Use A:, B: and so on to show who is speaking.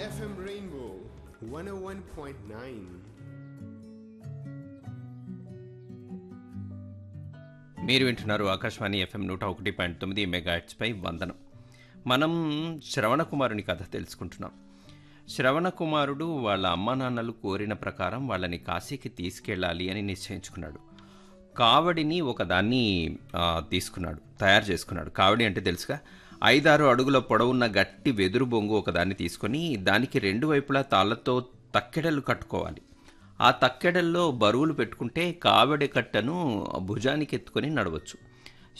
A: FM Rainbow 101.9.
B: మీరు వింటున్నారు Akashvani FM నూట ఒకటి పాయింట్ తొమ్మిది మెగాహెట్స్పై వందనం మనం శ్రవణ కుమారుని కథ తెలుసుకుంటున్నాం శ్రవణ కుమారుడు వాళ్ళ అమ్మా నాన్నలు కోరిన ప్రకారం వాళ్ళని కాశీకి తీసుకెళ్ళాలి అని నిశ్చయించుకున్నాడు కావడిని ఒకదాన్ని ఆ, తీసుకున్నాడు తయారు చేసుకున్నాడు కావడి అంటే తెలుసుగా ఐదారు అడుగుల పొడవున్న గట్టి వెదురు బొంగు ఒకదాన్ని తీసుకొని దానికి రెండు వైపులా తాళ్లతో తక్కెడలు కట్టుకోవాలి ఆ తక్కెడల్లో బరువులు పెట్టుకుంటే కావడి కట్టను భుజానికి ఎత్తుకొని నడవచ్చు